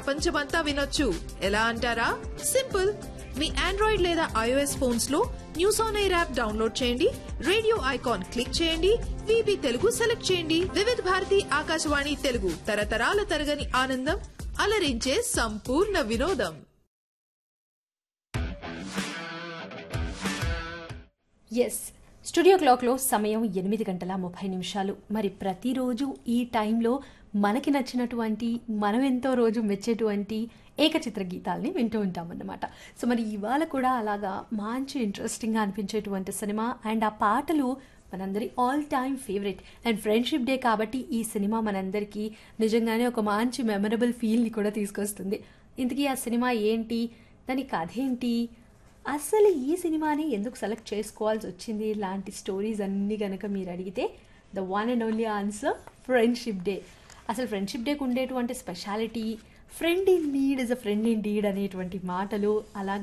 ప్రపంచమంతా వినొచ్చు ఎలా అంటారా సింపుల్ మీ ఆండ్రాయిడ్ లేదా ఐఓఎస్ ఫోన్స్ లో news on air app download చేయండి రేడియో ఐకాన్ క్లిక్ చేయండి విబి తెలుగు సెలెక్ట్ చేయండి వివిధ భారతి ఆకాశవాణి తెలుగు తరతరాల తరగని ఆనందం అలరించే సంపూర్ణ వినోదం ఎస్ స్టూడియో క్లాక్లో సమయం ఎనిమిది గంటల ముప్పై నిమిషాలు మరి ప్రతిరోజు ఈ టైంలో మనకి నచ్చినటువంటి మనం ఎంతో రోజు మెచ్చేటువంటి ఏకచిత్ర గీతాల్ని వింటూ ఉంటామన్నమాట సో మరి ఇవాళ కూడా అలాగా మంచి ఇంట్రెస్టింగ్గా అనిపించేటువంటి సినిమా అండ్ ఆ పాటలు మనందరి all time favourite and friendship day కాబట్టి ఈ సినిమా మనందరికీ నిజంగానే ఒక మంచి మెమరబుల్ ఫీల్ని కూడా తీసుకొస్తుంది ఇంతకీ ఆ సినిమా ఏంటి దాని కథ ఏంటి అసలు ఈ సినిమాని ఎందుకు సెలెక్ట్ చేసుకోవాల్సి వచ్చింది లాంటి స్టోరీస్ అన్నీ కనుక మీరు అడిగితే the one and only answer friendship day అసలు ఫ్రెండ్షిప్ డేకి ఉండేటువంటి speciality friend in need is a friend in deed అనేటువంటి మాటలు అలాగే